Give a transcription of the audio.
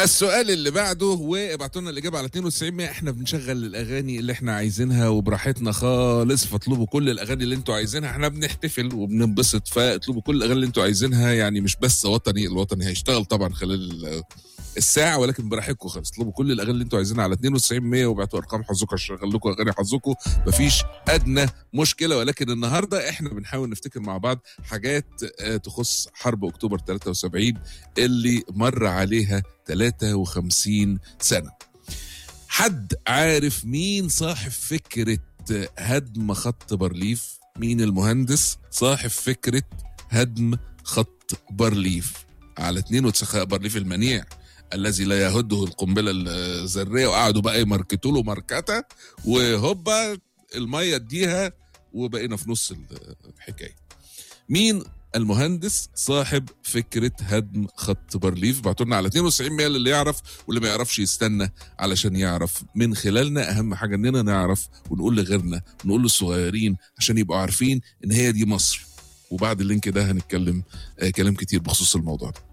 السؤال اللي بعده وابعتوا لنا الاجابه على 92 100 احنا بنشغل الاغاني اللي احنا عايزينها وبراحتنا خالص فاطلبوا كل الاغاني اللي انتوا عايزينها احنا بنحتفل وبننبسط فاطلبوا كل الاغاني اللي انتوا عايزينها يعني مش بس وطني الوطني هيشتغل طبعا خلال ال- الساعه ولكن براحتكم خالص اطلبوا كل الاغاني اللي انتوا عايزينها على 92 100 وابعتوا ارقام حظكم هشغل لكم اغاني حظكم مفيش ادنى مشكله ولكن النهارده احنا بنحاول نفتكر مع بعض حاجات آه، تخص حرب اكتوبر 73 اللي مر عليها 53 سنه حد عارف مين صاحب فكره هدم خط بارليف مين المهندس صاحب فكره هدم خط بارليف على 92 بارليف المنيع الذي لا يهده القنبله الذريه وقعدوا بقى يماركتوا له ماركته وهوبا الميه اديها وبقينا في نص الحكايه مين المهندس صاحب فكره هدم خط بارليف بعتوا لنا على 92 ميل اللي يعرف واللي ما يعرفش يستنى علشان يعرف من خلالنا اهم حاجه اننا نعرف ونقول لغيرنا ونقول للصغيرين عشان يبقوا عارفين ان هي دي مصر وبعد اللينك ده هنتكلم آه كلام كتير بخصوص الموضوع ده